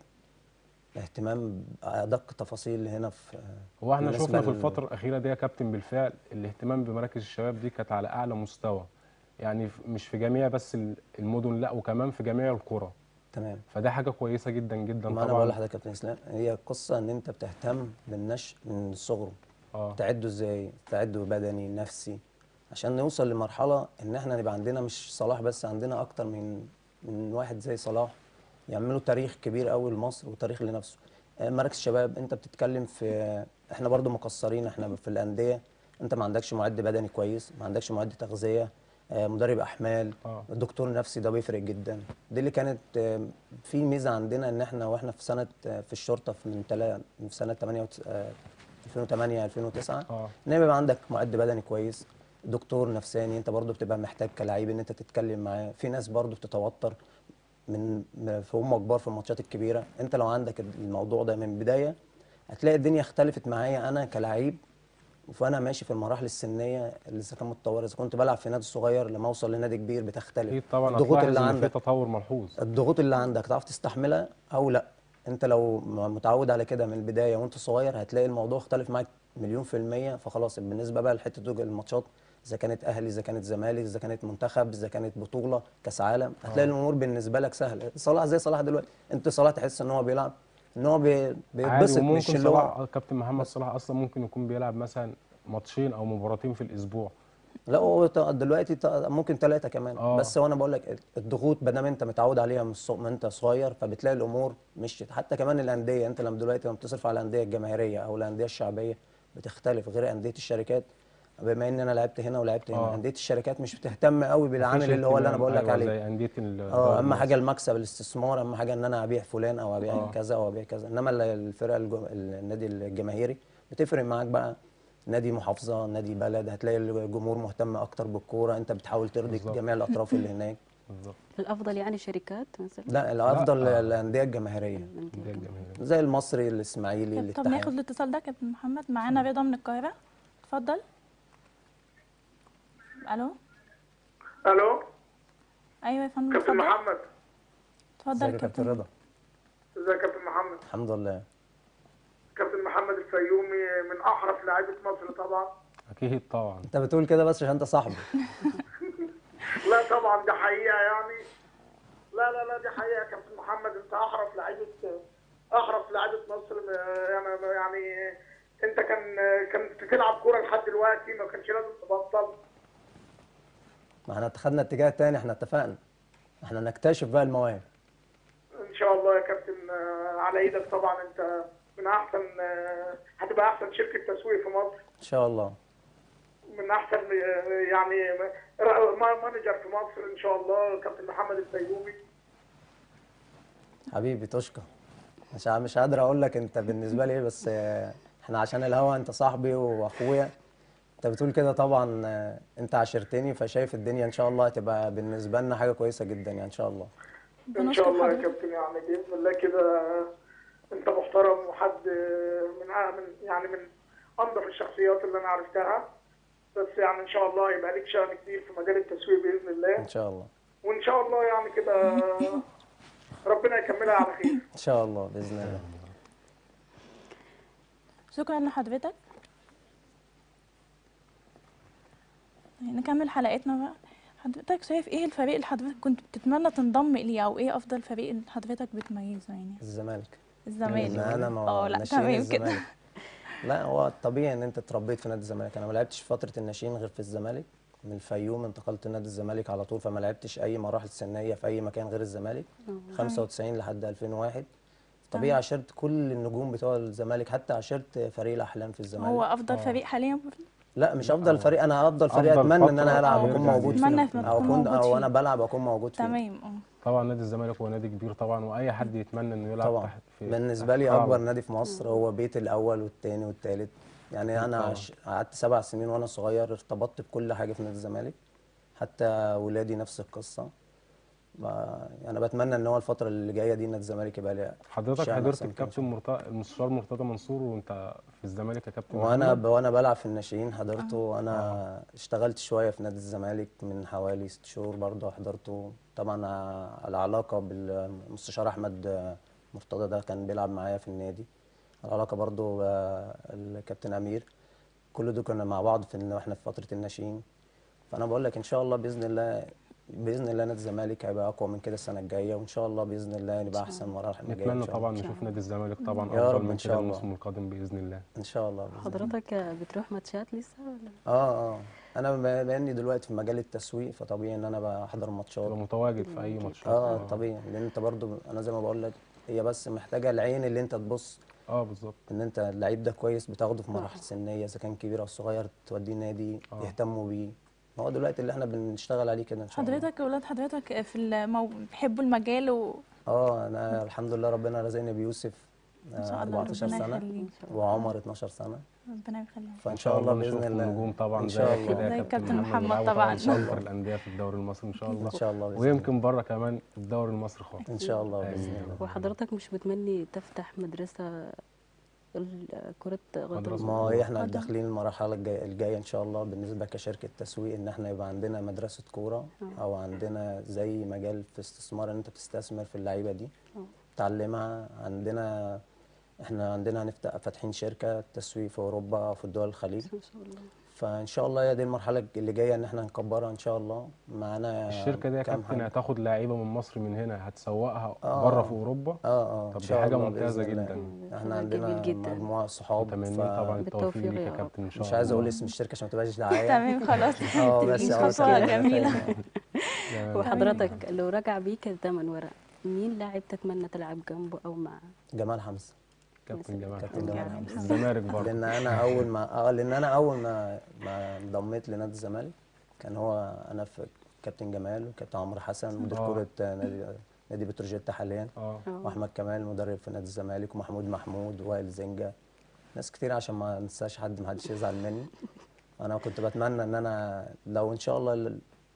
[SPEAKER 3] اهتمام بادق التفاصيل هنا في
[SPEAKER 1] هو احنا
[SPEAKER 3] بالنسبة
[SPEAKER 1] شفنا في
[SPEAKER 3] لل-
[SPEAKER 1] الفترة الأخيرة دي يا كابتن بالفعل الاهتمام بمراكز الشباب دي كانت على أعلى مستوى يعني ف- مش في جميع بس ال- المدن لا وكمان في جميع القرى
[SPEAKER 3] تمام
[SPEAKER 1] فده حاجة كويسة جدا جدا
[SPEAKER 3] ما انا بقول
[SPEAKER 1] طبعا
[SPEAKER 3] لحضرتك يا كابتن اسلام هي قصه ان انت بتهتم بالنشء من صغره
[SPEAKER 1] اه
[SPEAKER 3] تعده ازاي تعده بدني نفسي عشان نوصل لمرحله ان احنا نبقى عندنا مش صلاح بس عندنا اكتر من من واحد زي صلاح يعملوا تاريخ كبير قوي لمصر وتاريخ لنفسه آه، مراكز شباب انت بتتكلم في احنا برضو مقصرين احنا في الانديه انت ما عندكش معد بدني كويس ما عندكش معد تغذيه آه، مدرب احمال
[SPEAKER 1] اه
[SPEAKER 3] دكتور نفسي ده بيفرق جدا دي اللي كانت آه، في ميزه عندنا ان احنا واحنا في سنه آه، في الشرطه في من تلا من سنه 8 2008 2009
[SPEAKER 1] اه
[SPEAKER 3] ان يبقى عندك معد بدني كويس دكتور نفساني انت برضو بتبقى محتاج كلاعب ان انت تتكلم معاه في ناس برضو بتتوتر من من- في هم كبار في الماتشات الكبيره انت لو عندك الموضوع ده من البدايه هتلاقي الدنيا اختلفت معايا انا كلاعب فانا ماشي في المراحل السنيه اللي اذا كان متطوره اذا كنت بلعب في نادي صغير لما اوصل لنادي كبير بتختلف
[SPEAKER 1] أكيد طبعا
[SPEAKER 3] الضغوط
[SPEAKER 1] هتلاحظ
[SPEAKER 3] اللي
[SPEAKER 1] إن في
[SPEAKER 3] عندك
[SPEAKER 1] تطور ملحوظ
[SPEAKER 3] الضغوط اللي عندك تعرف تستحملها او لا انت لو م- متعود على كده من البدايه وانت صغير هتلاقي الموضوع اختلف معاك مليون في الميه فخلاص بالنسبه بقى لحته دوج- الماتشات اذا كانت اهلي اذا كانت زمالك اذا كانت منتخب اذا كانت بطوله كاس عالم هتلاقي الامور بالنسبه لك سهله صلاح زي صلاح دلوقتي انت صلاح تحس ان هو بيلعب ان هو بي-
[SPEAKER 1] عادي
[SPEAKER 3] بيتبسط مش
[SPEAKER 1] وممكن
[SPEAKER 3] اللي هو
[SPEAKER 1] صلاح كابتن محمد صلاح أصلا ممكن يكون بيلعب مثلا ماتشين أو مباراتين في الأسبوع
[SPEAKER 3] لا هو ط- دلوقتي ط- ممكن ثلاثة كمان
[SPEAKER 1] آه.
[SPEAKER 3] بس هو انا بقول لك الضغوط ما دام انت متعود عليها من الص- من انت صغير فبتلاقي الامور مشيت حتى كمان الانديه انت لما دلوقتي لما بتصرف على الانديه الجماهيريه او الانديه الشعبيه بتختلف غير انديه الشركات بما ان انا لعبت هنا ولعبت هنا
[SPEAKER 1] آه.
[SPEAKER 3] انديه الشركات مش بتهتم قوي بالعامل
[SPEAKER 1] مفيش
[SPEAKER 3] اللي هو اللي انا
[SPEAKER 1] اهتمام،
[SPEAKER 3] بقول لك
[SPEAKER 1] أيوة،
[SPEAKER 3] عليه
[SPEAKER 1] زي انديه ال-
[SPEAKER 3] اه اهم
[SPEAKER 1] الدوري
[SPEAKER 3] حاجه المكسب الاستثمار اهم حاجه ان انا ابيع فلان او ابيع
[SPEAKER 1] آه.
[SPEAKER 3] كذا او ابيع كذا انما ال- الفرقه الجو... النادي الجماهيري بتفرق معاك بقى نادي محافظه نادي بلد هتلاقي الجمهور مهتم اكتر بالكوره انت بتحاول ترضي
[SPEAKER 1] بالظبط.
[SPEAKER 3] جميع الاطراف اللي هناك
[SPEAKER 1] بالظبط
[SPEAKER 4] الافضل يعني شركات مثلا
[SPEAKER 3] لا الافضل
[SPEAKER 1] لا.
[SPEAKER 3] الانديه الجماهيريه
[SPEAKER 1] الانديه الجماهيريه
[SPEAKER 3] زي المصري الاسماعيلي
[SPEAKER 2] طب
[SPEAKER 3] الاتحاد
[SPEAKER 2] ناخد الاتصال ده كابتن محمد معانا رضا من القاهرة اتفضل الو
[SPEAKER 5] الو
[SPEAKER 2] ايوه يا فندم
[SPEAKER 5] كابتن
[SPEAKER 2] اتفضل
[SPEAKER 5] محمد
[SPEAKER 2] اتفضل
[SPEAKER 3] ازيك يا كابتن
[SPEAKER 2] كابتن
[SPEAKER 3] رضا
[SPEAKER 5] ازيك يا كابتن محمد
[SPEAKER 3] الحمد لله
[SPEAKER 5] كابتن محمد الفيومي من احرف لاعيبه مصر طبعا
[SPEAKER 1] اكيد طبعا
[SPEAKER 3] انت بتقول كده بس عشان انت صاحبي
[SPEAKER 5] لا طبعا دي حقيقه يعني لا لا لا دي حقيقه يا كابتن محمد انت احرف لعيبه احرف لعيبه مصر م- يعني يعني انت كان كنت تلعب كوره لحد دلوقتي ما كانش لازم تبطل
[SPEAKER 3] ما احنا اتخذنا اتجاه تاني احنا اتفقنا احنا نكتشف بقى المواهب
[SPEAKER 5] ان شاء الله يا كابتن آه، على ايدك طبعا انت من احسن آه، هتبقى احسن شركه تسويق في مصر
[SPEAKER 3] ان شاء الله
[SPEAKER 5] من احسن آه، يعني ر- ما- مانجر في مصر ان شاء الله كابتن محمد الفيومي
[SPEAKER 3] حبيبي تشكر مش ع- مش قادر اقول لك انت بالنسبه لي ايه بس آه، احنا عشان الهوا انت صاحبي واخويا انت بتقول كده طبعا آه، انت عاشرتني فشايف الدنيا ان شاء الله هتبقى بالنسبه لنا حاجه كويسه جدا يعني ان شاء الله
[SPEAKER 5] ان شاء
[SPEAKER 2] بنشكر
[SPEAKER 5] الله يا
[SPEAKER 2] حضرتك
[SPEAKER 5] كابتن يعني باذن الله كده انت محترم وحد من من يعني من انظف الشخصيات اللي انا عرفتها بس يعني ان شاء الله يبقى ليك شأن كبير في مجال التسويق باذن الله
[SPEAKER 3] ان شاء الله
[SPEAKER 5] وان شاء الله يعني كده ربنا يكملها على خير
[SPEAKER 3] ان شاء الله باذن الله
[SPEAKER 2] شكرا لحضرتك نكمل حلقتنا بقى حضرتك شايف ايه الفريق اللي حضرتك كنت بتتمنى تنضم اليه او ايه افضل فريق اللي حضرتك بتميزه يعني
[SPEAKER 3] الزمالك
[SPEAKER 2] الزمالك
[SPEAKER 3] لان انا ما
[SPEAKER 2] اه لا
[SPEAKER 3] ناشئين
[SPEAKER 2] تمام كده
[SPEAKER 3] الزمالك لا هو الطبيعي ان انت اتربيت في نادي الزمالك انا ما لعبتش فتره الناشئين غير في الزمالك من الفيوم انتقلت لنادي الزمالك على طول فما لعبتش اي مراحل سنيه في اي مكان غير الزمالك 95 لحد 2001 طبيعي عشرت كل النجوم بتوع الزمالك حتى عشرت فريق الاحلام في الزمالك
[SPEAKER 2] هو افضل فريق حاليا
[SPEAKER 3] لا مش افضل فريق انا افضل فريق
[SPEAKER 1] أفضل
[SPEAKER 3] اتمنى ان
[SPEAKER 1] فترة
[SPEAKER 3] انا العب
[SPEAKER 2] أو
[SPEAKER 3] اكون
[SPEAKER 1] يرجع
[SPEAKER 3] موجود
[SPEAKER 1] فيه.
[SPEAKER 2] أتمنى
[SPEAKER 3] فيه
[SPEAKER 2] تكون
[SPEAKER 3] او اكون
[SPEAKER 2] موجود
[SPEAKER 3] او
[SPEAKER 2] فيه.
[SPEAKER 3] انا بلعب اكون موجود فيه
[SPEAKER 2] تمام اه
[SPEAKER 1] طبعا نادي الزمالك هو نادي كبير طبعا واي حد يتمنى انه يلعب
[SPEAKER 3] طبعا
[SPEAKER 1] تحت في
[SPEAKER 3] بالنسبه لي
[SPEAKER 1] تحت
[SPEAKER 3] اكبر
[SPEAKER 1] قاعدة.
[SPEAKER 3] نادي في مصر هو بيت الاول والثاني والثالث يعني انا
[SPEAKER 1] طبعا.
[SPEAKER 3] عش- قعدت سبع سنين وانا صغير ارتبطت بكل حاجه في نادي الزمالك حتى ولادي نفس القصه ما- يعني بتمنى ان هو الفتره اللي جايه دي نادي الزمالك يبقى لي
[SPEAKER 1] حضرتك
[SPEAKER 3] شأن
[SPEAKER 1] حضرت
[SPEAKER 3] أحسن كده إن
[SPEAKER 1] الكابتن مرتضى المستشار مرتضى منصور وانت في الزمالك يا كابتن
[SPEAKER 3] وانا
[SPEAKER 1] محمد؟
[SPEAKER 3] ب... وانا بلعب في الناشئين حضرته وانا اشتغلت شويه في نادي الزمالك من حوالي ست شهور برضه حضرته طبعا ع- العلاقه بالمستشار احمد آه، مرتضى ده كان بيلعب معايا في النادي العلاقه برضه بالكابتن امير كل دول كنا مع بعض في إن احنا في فتره الناشئين فانا بقول لك ان شاء الله باذن الله باذن الله نادي الزمالك هيبقى اقوى من كده السنه الجايه وان شاء الله باذن الله نبقى احسن مراحل الجايه
[SPEAKER 1] نتمنى
[SPEAKER 3] إن شاء
[SPEAKER 1] طبعا
[SPEAKER 3] الله.
[SPEAKER 1] نشوف نادي الزمالك طبعا
[SPEAKER 3] يا
[SPEAKER 1] افضل
[SPEAKER 3] رب
[SPEAKER 1] من
[SPEAKER 3] إن
[SPEAKER 1] كده
[SPEAKER 3] شاء الله.
[SPEAKER 1] الموسم القادم باذن الله
[SPEAKER 3] ان شاء الله بإذن الله.
[SPEAKER 4] حضرتك بتروح ماتشات لسه ولا
[SPEAKER 3] اه اه انا بما بما اني دلوقتي في مجال التسويق فطبيعي ان انا بحضر ماتشات
[SPEAKER 1] تبقى متواجد في اي ماتشات
[SPEAKER 3] اه طبيعي لان انت برضو انا زي ما بقول لك هي بس محتاجه العين اللي انت تبص
[SPEAKER 1] اه بالظبط
[SPEAKER 3] ان انت اللعيب ده كويس بتاخده في مراحل سنيه اذا كان كبير او صغير توديه نادي
[SPEAKER 1] آه.
[SPEAKER 3] يهتموا بيه ما هو دلوقتي اللي احنا بنشتغل عليه كده ان شاء الله
[SPEAKER 2] حضرتك اولاد حضرتك في المو... بيحبوا المجال و
[SPEAKER 3] اه انا الحمد لله ربنا رزقني بيوسف
[SPEAKER 2] ان شاء
[SPEAKER 3] آه
[SPEAKER 2] الله
[SPEAKER 3] 14
[SPEAKER 2] ربنا
[SPEAKER 3] سنه
[SPEAKER 2] يخليه
[SPEAKER 3] وعمر 12 سنه
[SPEAKER 2] ربنا يخليه
[SPEAKER 3] فان شاء الله باذن
[SPEAKER 1] نشوف
[SPEAKER 3] الله
[SPEAKER 1] نجوم طبعا
[SPEAKER 3] ان
[SPEAKER 1] زي
[SPEAKER 3] شاء
[SPEAKER 1] كده
[SPEAKER 3] الله
[SPEAKER 2] زي
[SPEAKER 1] يا
[SPEAKER 2] كابتن محمد
[SPEAKER 1] يلعبوا
[SPEAKER 2] طبعاً.
[SPEAKER 1] ان شاء الله في الانديه في الدوري المصري ان شاء الله
[SPEAKER 3] ان شاء الله بإذن الله.
[SPEAKER 1] ويمكن بره كمان الدوري المصري خالص
[SPEAKER 3] ان شاء الله
[SPEAKER 1] آمين
[SPEAKER 3] باذن
[SPEAKER 1] يا
[SPEAKER 3] الله
[SPEAKER 1] رب.
[SPEAKER 4] وحضرتك مش بتمني تفتح مدرسة ال- كرة قدم
[SPEAKER 1] مدرسة.
[SPEAKER 3] ما هي احنا
[SPEAKER 2] قدم.
[SPEAKER 3] داخلين المرحله الجايه الجايه ان شاء الله بالنسبه كشركه تسويق ان احنا يبقى عندنا مدرسه كوره او عندنا زي مجال في استثمار ان انت بتستثمر في اللعيبه دي
[SPEAKER 4] آه.
[SPEAKER 3] تعلمها عندنا احنا عندنا هنفتح فاتحين شركه تسويق في اوروبا في الدول الخليج
[SPEAKER 4] ما شاء الله
[SPEAKER 3] فان شاء الله هي دي المرحله اللي جايه ان احنا نكبرها ان شاء الله معانا
[SPEAKER 1] الشركه دي يا
[SPEAKER 3] كام
[SPEAKER 1] كابتن
[SPEAKER 3] حاجة.
[SPEAKER 1] هتاخد لعيبه من مصر من هنا هتسوقها
[SPEAKER 3] آه.
[SPEAKER 1] بره في اوروبا
[SPEAKER 3] اه اه
[SPEAKER 1] طب
[SPEAKER 3] إن
[SPEAKER 1] دي
[SPEAKER 3] شاء
[SPEAKER 1] حاجه
[SPEAKER 3] الله
[SPEAKER 1] ممتازه
[SPEAKER 3] بإذن الله.
[SPEAKER 1] جدا
[SPEAKER 3] احنا
[SPEAKER 4] خبر
[SPEAKER 3] عندنا
[SPEAKER 4] جميل جدا.
[SPEAKER 3] مجموعه صحاب
[SPEAKER 1] متمنين
[SPEAKER 3] ف-
[SPEAKER 1] طبعا التوفيق
[SPEAKER 4] بالتوفيق
[SPEAKER 1] ليك يا
[SPEAKER 4] يا رب.
[SPEAKER 1] كابتن ان شاء
[SPEAKER 3] مش
[SPEAKER 1] الله
[SPEAKER 3] عايز اقول اسم الشركه عشان ما تبقاش دعايه
[SPEAKER 2] تمام خلاص
[SPEAKER 3] اه بس
[SPEAKER 2] دي
[SPEAKER 3] هو
[SPEAKER 2] خطوة
[SPEAKER 3] كده.
[SPEAKER 2] جميلة.
[SPEAKER 1] يعني
[SPEAKER 4] وحضرتك لو رجع بيك الزمن ورا مين لاعب تتمنى تلعب جنبه او معه
[SPEAKER 3] جمال حمزه
[SPEAKER 1] كابتن جمال
[SPEAKER 3] كابتن
[SPEAKER 1] حمزة.
[SPEAKER 3] جمال
[SPEAKER 2] حمزة.
[SPEAKER 1] الزمالك برضه
[SPEAKER 3] لان انا اول ما اه لان انا اول ما ما انضميت لنادي الزمالك كان هو انا في كابتن جمال وكابتن عمرو حسن مدير
[SPEAKER 1] آه.
[SPEAKER 3] كره آه، نادي نادي بتروجيت حاليا
[SPEAKER 1] اه
[SPEAKER 4] آه.
[SPEAKER 3] واحمد كمال مدرب في نادي الزمالك ومحمود محمود ووائل زنجه ناس كتير عشان ما انساش حد ما حدش يزعل مني انا كنت بتمنى ان انا لو ان شاء الله ال-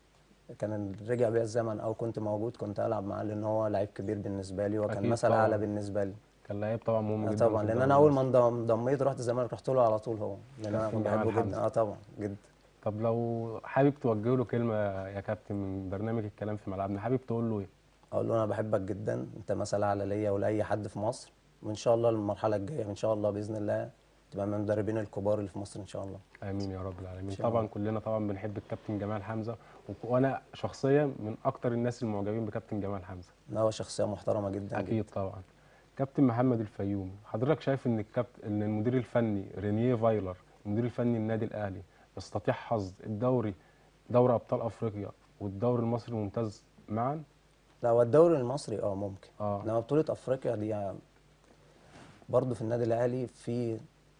[SPEAKER 3] كان رجع بيا الزمن او كنت موجود كنت العب معاه لان هو لعيب كبير بالنسبه لي وكان
[SPEAKER 1] أكيد
[SPEAKER 3] مثل
[SPEAKER 1] طبعاً.
[SPEAKER 3] اعلى بالنسبه لي
[SPEAKER 1] كان لعيب طبعا مهم
[SPEAKER 3] آه
[SPEAKER 1] جدا
[SPEAKER 3] طبعا
[SPEAKER 1] في
[SPEAKER 3] لان
[SPEAKER 1] الدوري
[SPEAKER 3] انا اول ما
[SPEAKER 1] المصري.
[SPEAKER 3] انضم- انضميت رحت الزمالك رحت له على طول هو لان انا
[SPEAKER 1] كابتن
[SPEAKER 3] كنت
[SPEAKER 1] جمال
[SPEAKER 3] بحبه
[SPEAKER 1] حمزة.
[SPEAKER 3] جدا اه طبعا جدا
[SPEAKER 1] طب لو حابب توجه له كلمه يا كابتن من برنامج الكلام في ملعبنا حابب تقول له ايه
[SPEAKER 3] اقول له انا بحبك جدا انت مثل اعلى ليا ولاي حد في مصر وان شاء الله المرحله الجايه ان شاء الله باذن الله تبقى من المدربين الكبار اللي في مصر ان شاء الله
[SPEAKER 1] امين يا رب العالمين
[SPEAKER 3] إن شاء
[SPEAKER 1] طبعا
[SPEAKER 3] الله.
[SPEAKER 1] كلنا طبعا بنحب الكابتن جمال حمزه وك- وانا شخصيا من اكتر الناس المعجبين بكابتن جمال حمزه
[SPEAKER 3] إن هو شخصيه محترمه جدا
[SPEAKER 1] اكيد طبعا كابتن محمد الفيوم حضرتك شايف ان الكابتن ان المدير الفني رينيه فايلر المدير الفني النادي الاهلي يستطيع حظ الدوري دوري ابطال افريقيا والدوري المصري الممتاز معا
[SPEAKER 3] لا هو الدوري المصري اه ممكن
[SPEAKER 1] اه
[SPEAKER 3] انما بطوله افريقيا دي برضه في النادي الاهلي في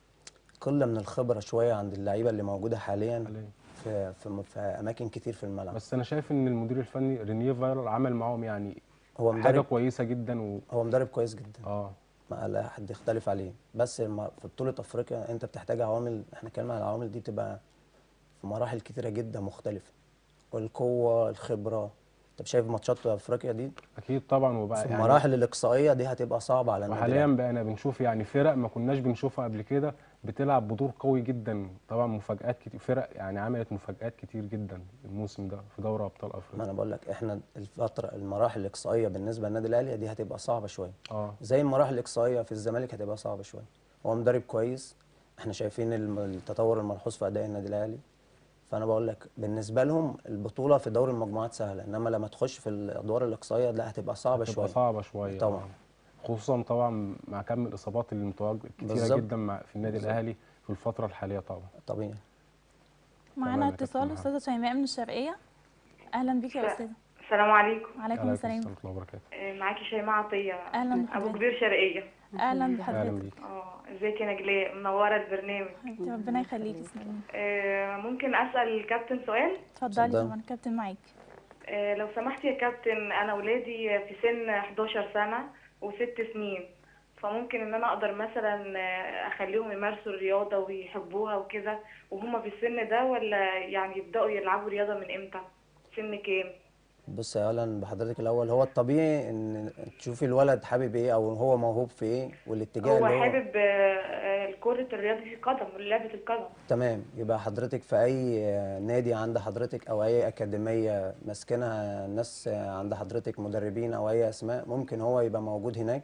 [SPEAKER 3] قله من الخبره شويه عند اللعيبه اللي موجوده حاليا
[SPEAKER 1] حاليا.
[SPEAKER 3] في في, في اماكن كتير في الملعب
[SPEAKER 1] بس انا شايف ان المدير الفني رينيه فايلر عمل معاهم يعني
[SPEAKER 3] هو
[SPEAKER 1] حاجه
[SPEAKER 3] مدرب
[SPEAKER 1] كويسه جدا و...
[SPEAKER 3] هو مدرب كويس جدا
[SPEAKER 1] اه
[SPEAKER 3] ما لا حد يختلف عليه بس الم- في بطولة أفريقيا أنت بتحتاج عوامل إحنا اتكلمنا عن العوامل دي بتبقى في مراحل كتيرة جدا مختلفة والقوة الخبرة أنت شايف ماتشات أفريقيا دي
[SPEAKER 1] اكيد طبعا وبقى
[SPEAKER 3] في
[SPEAKER 1] يعني
[SPEAKER 3] المراحل الإقصائية دي هتبقى صعبة على النادي
[SPEAKER 1] وحاليا
[SPEAKER 3] الأهلي.
[SPEAKER 1] بقينا بنشوف يعني فرق ما كناش بنشوفها قبل كده بتلعب بدور قوي جدا طبعا مفاجآت كتير فرق يعني عملت مفاجآت كتير جدا الموسم ده في دوري ابطال
[SPEAKER 3] ما
[SPEAKER 1] افريقيا
[SPEAKER 3] أنا بقول لك إحنا الفترة المراحل الإقصائية بالنسبة للنادي الأهلي دي هتبقى صعبة شوية
[SPEAKER 1] اه
[SPEAKER 3] زي المراحل الإقصائية في الزمالك هتبقى صعبة شوية هو مدرب كويس احنا شايفين الم- التطور الملحوظ في أداء النادي الأهلي فأنا بقول لك بالنسبة لهم البطولة في دوري المجموعات سهلة إنما لما تخش في الأدوار الإقصائية لا هتبقى صعبة
[SPEAKER 1] تبقى
[SPEAKER 3] شوية
[SPEAKER 1] صعبه شويه
[SPEAKER 3] طبعاً.
[SPEAKER 1] آه. خصوصا طبعا مع كم الاصابات اللي متواجده كتيره
[SPEAKER 3] بالظبط.
[SPEAKER 1] جدا مع في النادي
[SPEAKER 3] بالظبط.
[SPEAKER 1] الاهلي في الفتره الحاليه طبعا
[SPEAKER 3] طبيعي
[SPEAKER 2] معانا
[SPEAKER 1] تمام يا كابتن
[SPEAKER 2] اتصال
[SPEAKER 1] محمد.
[SPEAKER 2] استاذه شيماء من الشرقيه اهلا بيك يا استاذه
[SPEAKER 6] السلام عليكم
[SPEAKER 2] وعليكم
[SPEAKER 1] عليكم
[SPEAKER 2] السلام
[SPEAKER 1] ورحمه الله وبركاته
[SPEAKER 6] آه، معاكي شيماء عطية
[SPEAKER 2] اهلا
[SPEAKER 6] أبو
[SPEAKER 2] بحضرتك
[SPEAKER 6] كبير شرقية
[SPEAKER 2] اهلا
[SPEAKER 1] اهلا
[SPEAKER 2] بحضرتك
[SPEAKER 1] بيك
[SPEAKER 6] اه ازيك يا نجلاء منورة البرنامج
[SPEAKER 2] حبيبتي ربنا يخليكي تسلمي
[SPEAKER 6] آه، ممكن أسأل الكابتن سؤال
[SPEAKER 2] اتفضلي
[SPEAKER 3] اتفضلي.
[SPEAKER 2] طبعا كابتن معاكي
[SPEAKER 6] آه، لو سمحت يا كابتن أنا ولادي في سن 11 سنة وست سنين فممكن ان انا اقدر مثلا آه، اخليهم يمارسوا الرياضة ويحبوها وكده وهما في السن ده ولا يعني يبدأوا يلعبوا رياضة من امتى سن كام
[SPEAKER 3] بص يا أهلا بحضرتك الأول هو الطبيعي إن تشوفي الولد حابب إيه أو هو موهوب في إيه والاتجاه
[SPEAKER 6] هو
[SPEAKER 3] اللي هو
[SPEAKER 6] حابب آه، آه، كرة الرياضة في القدم لعبة القدم
[SPEAKER 3] تمام يبقى حضرتك في اي نادي عند حضرتك او اي اكاديميه ماسكنها ناس عند حضرتك مدربين او اي اسماء ممكن هو يبقى موجود هناك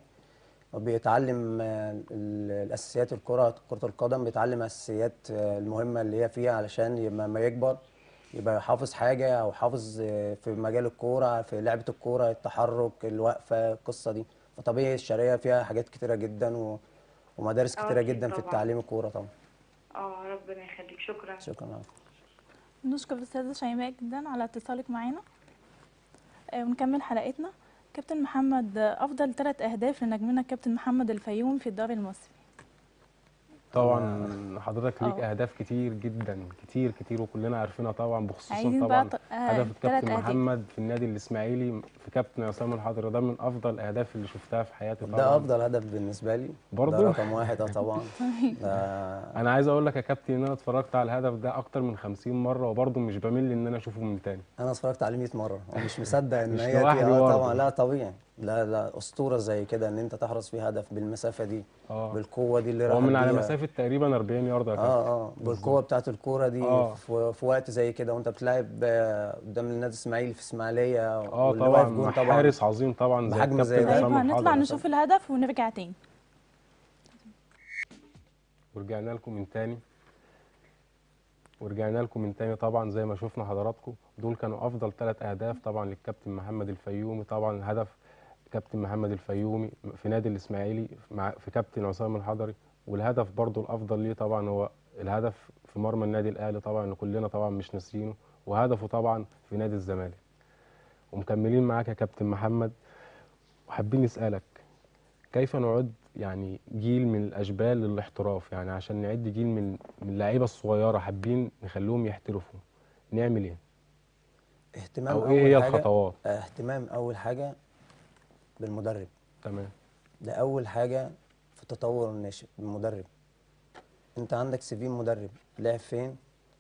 [SPEAKER 3] وبيتعلم آه، ال- الاساسيات الكره كره القدم بيتعلم اساسيات آه، المهمه اللي هي فيها علشان يبقى لما يكبر يبقى حافظ حاجه او حافظ آه، في مجال الكوره في لعبه الكوره التحرك الوقفه القصه دي فطبيعي الشرقيه فيها حاجات كتيره جدا و ومدارس
[SPEAKER 6] آه،
[SPEAKER 3] كتيره
[SPEAKER 6] أكيد
[SPEAKER 3] جدا في
[SPEAKER 6] طبعاً.
[SPEAKER 3] التعليم الكوره طبعا
[SPEAKER 6] اه ربنا يخليك شكرا
[SPEAKER 3] شكرا عفوا.
[SPEAKER 2] نشكر الاستاذه شيماء جدا على اتصالك معانا آه، ونكمل حلقتنا كابتن محمد آه، افضل ثلاث اهداف لنجمنا كابتن محمد الفيوم في الدوري المصري
[SPEAKER 1] طبعا حضرتك ليك
[SPEAKER 2] آه.
[SPEAKER 1] اهداف كتير جدا كتير كتير وكلنا عارفينها طبعا بخصوصا
[SPEAKER 2] عايزين
[SPEAKER 1] طبعا
[SPEAKER 2] بقى ط- آه،
[SPEAKER 1] هدف
[SPEAKER 2] تلات
[SPEAKER 1] الكابتن
[SPEAKER 2] أهداف.
[SPEAKER 1] محمد في النادي الاسماعيلي في كابتن عصام الحضري ده من افضل الاهداف اللي شفتها في حياتي طبعا
[SPEAKER 3] ده افضل هدف بالنسبه لي
[SPEAKER 1] برضو؟
[SPEAKER 3] ده رقم واحد اه طبعا ده
[SPEAKER 1] انا عايز اقول لك يا كابتن ان انا اتفرجت على الهدف ده اكتر من 50 مره وبرضه مش بمل ان انا اشوفه من تاني
[SPEAKER 3] انا اتفرجت عليه 100 مره ومش مصدق ان
[SPEAKER 1] مش
[SPEAKER 3] هي دي
[SPEAKER 1] لوحدي
[SPEAKER 3] اه
[SPEAKER 1] برضه.
[SPEAKER 3] طبعا لا طبيعي لا لا اسطوره زي كده ان انت تحرز فيه هدف بالمسافه دي
[SPEAKER 1] اه
[SPEAKER 3] بالقوه دي اللي
[SPEAKER 1] هو
[SPEAKER 3] راح
[SPEAKER 1] من على
[SPEAKER 3] بيها.
[SPEAKER 1] مسافه تقريبا 40 يارده يا كابتن
[SPEAKER 3] اه اه بالقوه بتاعت الكوره دي
[SPEAKER 1] آه.
[SPEAKER 3] في, في وقت زي كده وانت بتلعب آه، قدام النادي الاسماعيلي في اسماعيليه
[SPEAKER 1] اه
[SPEAKER 3] واللي
[SPEAKER 1] طبعا
[SPEAKER 3] واقف جون
[SPEAKER 1] مع
[SPEAKER 3] طبعا
[SPEAKER 1] حارس عظيم طبعا زي
[SPEAKER 3] بحجم زي
[SPEAKER 1] الكابتن
[SPEAKER 3] ده.
[SPEAKER 2] طيب
[SPEAKER 1] عصام
[SPEAKER 2] هنطلع
[SPEAKER 1] الحضري
[SPEAKER 2] نشوف الهدف ونرجع تاني
[SPEAKER 1] ورجعنا لكم من تاني ورجعنا لكم من تاني طبعا زي ما شفنا حضراتكم دول كانوا افضل ثلاث اهداف طبعا للكابتن محمد الفيومي طبعا الهدف كابتن محمد الفيومي في نادي الاسماعيلي مع في كابتن عصام الحضري والهدف برضو الافضل ليه طبعا هو الهدف في مرمى النادي الاهلي طبعا اللي كلنا طبعا مش ناسيينه وهدفه طبعا في نادي الزمالك ومكملين معاك يا كابتن محمد وحابين نسالك كيف نعد يعني جيل من الاشبال للاحتراف يعني عشان نعد جيل من من اللعيبه الصغيره حابين نخليهم يحترفوا نعمل ايه
[SPEAKER 3] اهتمام
[SPEAKER 1] او
[SPEAKER 3] أول
[SPEAKER 1] ايه هي
[SPEAKER 3] حاجة
[SPEAKER 1] الخطوات
[SPEAKER 3] اهتمام أول حاجة بالمدرب
[SPEAKER 1] تمام
[SPEAKER 3] ده أول حاجة في تطور الناشئ المدرب أنت عندك سي في مدرب لعب فين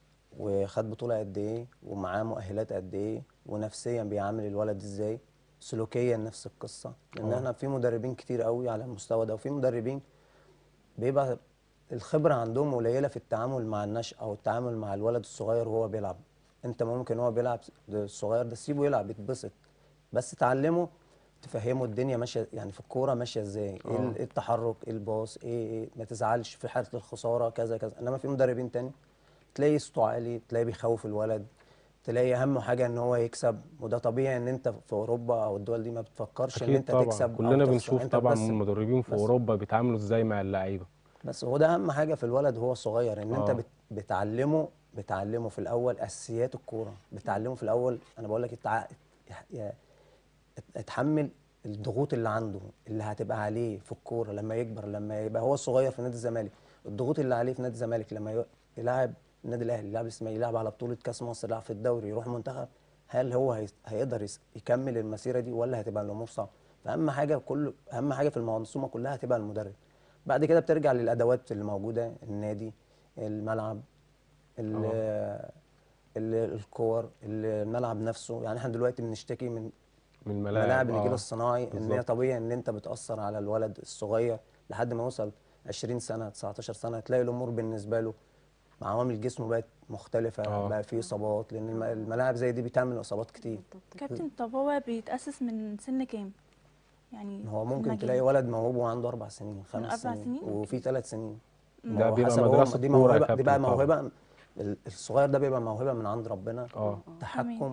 [SPEAKER 3] وخد بطولة قد إيه ومعاه مؤهلات قد إيه ونفسيا بيعامل الولد إزاي سلوكيا نفس القصة لأن
[SPEAKER 1] آه.
[SPEAKER 3] احنا في مدربين كتير قوي على المستوى ده وفي مدربين بيبقى الخبرة عندهم قليلة في التعامل مع النشء أو التعامل مع الولد الصغير وهو بيلعب أنت ممكن هو بيلعب الصغير ده سيبه يلعب يتبسط بس تعلمه تفهمه الدنيا ماشيه يعني في الكوره ماشيه ازاي ايه
[SPEAKER 1] آه.
[SPEAKER 3] ال- إيه التحرك ايه الباص ايه ايه ما تزعلش في حاله الخساره كذا كذا انما في مدربين تاني تلاقي صوته عالي تلاقي بيخوف الولد تلاقي اهم حاجه ان هو يكسب وده طبيعي ان انت في اوروبا او الدول دي ما بتفكرش ان
[SPEAKER 1] اكيد
[SPEAKER 3] انت
[SPEAKER 1] طبعا
[SPEAKER 3] تكسب أو
[SPEAKER 1] كلنا
[SPEAKER 3] تخسر.
[SPEAKER 1] بنشوف
[SPEAKER 3] انت
[SPEAKER 1] طبعا
[SPEAKER 3] بس
[SPEAKER 1] المدربين في
[SPEAKER 3] بس.
[SPEAKER 1] اوروبا بيتعاملوا ازاي مع اللعيبه
[SPEAKER 3] بس هو ده اهم حاجه في الولد وهو صغير ان انت
[SPEAKER 1] آه.
[SPEAKER 3] بت بتعلمه بتعلمه في الاول اساسيات الكوره بتعلمه في الاول انا بقول لك التع... يا- اتحمل الضغوط اللي عنده اللي هتبقى عليه في الكوره لما يكبر لما يبقى هو صغير في نادي الزمالك الضغوط اللي عليه في نادي الزمالك لما ي- يلعب النادي الاهلي يلعب الاسماعيلي يلعب على بطوله كاس مصر يلعب في الدوري يروح منتخب هل هو هي- هيقدر يس- يكمل المسيره دي ولا هتبقى الامور صعبه فاهم حاجه كل اهم حاجه في المنظومه كلها هتبقى المدرب بعد كده بترجع للادوات اللي موجوده النادي الملعب ال- ال- الكور الملعب نفسه يعني احنا دلوقتي بنشتكي من
[SPEAKER 1] من الملاعب
[SPEAKER 3] ملاعب الجيل
[SPEAKER 1] آه،
[SPEAKER 3] الصناعي ان هي
[SPEAKER 1] بالظبط.
[SPEAKER 3] طبيعي ان انت بتاثر على الولد الصغير لحد ما يوصل 20 سنه 19 سنه تلاقي الامور بالنسبه له مع عوامل جسمه بقت مختلفه
[SPEAKER 1] آه.
[SPEAKER 3] بقى فيه اصابات لان الم- الملاعب زي دي بتعمل اصابات كتير
[SPEAKER 2] كابتن طب هو بيتأسس من سن كام؟ يعني
[SPEAKER 3] هو ممكن
[SPEAKER 2] المجال.
[SPEAKER 3] تلاقي ولد موهوب وعنده اربع سنين خمس
[SPEAKER 2] أربع سنين؟
[SPEAKER 3] وفي ثلاث سنين
[SPEAKER 2] مم.
[SPEAKER 1] ده
[SPEAKER 3] هو
[SPEAKER 1] بيبقى
[SPEAKER 3] حسب هو-
[SPEAKER 1] مدرسة
[SPEAKER 3] دي
[SPEAKER 1] كورة يا
[SPEAKER 3] موهبه دي
[SPEAKER 1] كابتن
[SPEAKER 3] بقى
[SPEAKER 1] طبعا.
[SPEAKER 3] موهبه ال- الصغير ده بيبقى موهبه من عند ربنا
[SPEAKER 1] اه
[SPEAKER 3] تحكم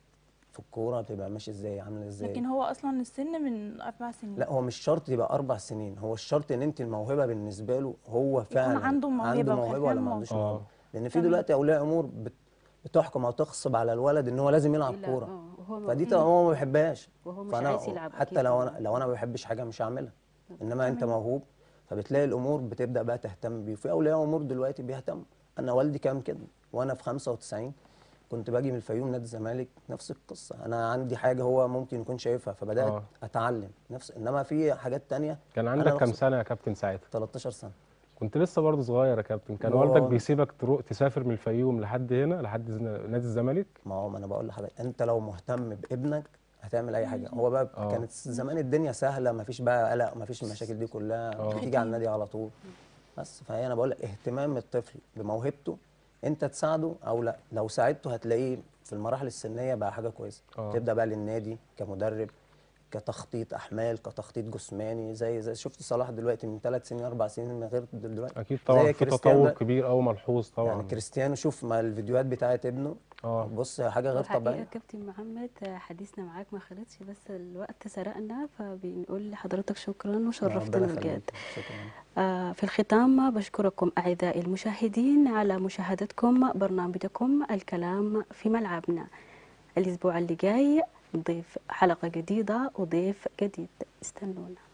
[SPEAKER 3] في الكوره بتبقى ماشي ازاي عامله ازاي
[SPEAKER 2] لكن هو أصلا السن من أربع سنين
[SPEAKER 3] لا هو مش شرط يبقى اربع سنين هو الشرط ان انت الموهبه بالنسبه له هو فعلا
[SPEAKER 2] عنده موهبة
[SPEAKER 3] عنده
[SPEAKER 2] وخلفية
[SPEAKER 3] موهبه ولا
[SPEAKER 2] عن
[SPEAKER 3] ما عندوش
[SPEAKER 1] الموضوع.
[SPEAKER 3] موهبه لان في
[SPEAKER 2] تمام.
[SPEAKER 3] دلوقتي اولياء امور بت- بتحكم او تغصب على الولد ان هو لازم يلعب
[SPEAKER 4] لا،
[SPEAKER 3] كوره
[SPEAKER 4] آه، وهو
[SPEAKER 3] فدي
[SPEAKER 4] مم.
[SPEAKER 3] طبعا هو ما بيحبهاش
[SPEAKER 4] وهو مش
[SPEAKER 3] فانا
[SPEAKER 4] عايز يلعب
[SPEAKER 3] حتى
[SPEAKER 4] أكيد
[SPEAKER 3] لو
[SPEAKER 4] طبعاً.
[SPEAKER 3] انا لو انا ما بحبش حاجه مش هعملها انما انت
[SPEAKER 2] تمام.
[SPEAKER 3] موهوب فبتلاقي الامور بتبدا بقى تهتم بيه وفي اولياء امور دلوقتي بيهتموا انا والدي كان كده وانا في 95 كنت باجي من الفيوم نادي الزمالك نفس القصه انا عندي حاجه هو ممكن يكون شايفها فبدات
[SPEAKER 1] آه.
[SPEAKER 3] اتعلم نفس انما في حاجات تانية
[SPEAKER 1] كان
[SPEAKER 3] أنا
[SPEAKER 1] عندك كام
[SPEAKER 3] نفس-
[SPEAKER 1] سنه يا كابتن ساعتها
[SPEAKER 3] 13 سنه
[SPEAKER 1] كنت لسه برضه صغير يا كابتن كان
[SPEAKER 3] هو-
[SPEAKER 1] والدك بيسيبك تروح تسافر من الفيوم لحد هنا لحد زن- نادي الزمالك
[SPEAKER 3] ما هو ما انا بقول لحضرتك انت لو مهتم بابنك هتعمل اي حاجه هو بقى
[SPEAKER 1] آه.
[SPEAKER 3] كانت زمان الدنيا سهله ما فيش بقى قلق ما فيش المشاكل دي كلها
[SPEAKER 1] آه.
[SPEAKER 3] بتيجي على النادي على طول بس فهي انا بقول لك اهتمام الطفل بموهبته انت تساعده او لا لو ساعدته هتلاقيه في المراحل السنيه بقى حاجه كويسه
[SPEAKER 1] آه.
[SPEAKER 3] تبدا بقى للنادي كمدرب كتخطيط احمال كتخطيط جسماني زي زي شفت صلاح دلوقتي من ثلاث سنين اربع سنين من غير دلوقتي
[SPEAKER 1] اكيد طبعا
[SPEAKER 3] زي
[SPEAKER 1] في
[SPEAKER 3] كريستيانو
[SPEAKER 1] تطور
[SPEAKER 3] ده.
[SPEAKER 1] كبير قوي ملحوظ طبعا
[SPEAKER 3] يعني كريستيانو شوف ما الفيديوهات بتاعت ابنه
[SPEAKER 1] اه
[SPEAKER 3] بص حاجه غير
[SPEAKER 4] الحقيقة
[SPEAKER 3] طبيعيه
[SPEAKER 4] كابتن محمد حديثنا معاك ما خلصش بس الوقت سرقنا فبنقول لحضرتك شكرا وشرفتنا
[SPEAKER 3] ربنا
[SPEAKER 4] بجد
[SPEAKER 3] يخليك. شكرا
[SPEAKER 4] آه، في الختام بشكركم أعزائي المشاهدين على مشاهدتكم برنامجكم الكلام في ملعبنا الأسبوع اللي جاي نضيف حلقة جديدة وضيف جديد استنونا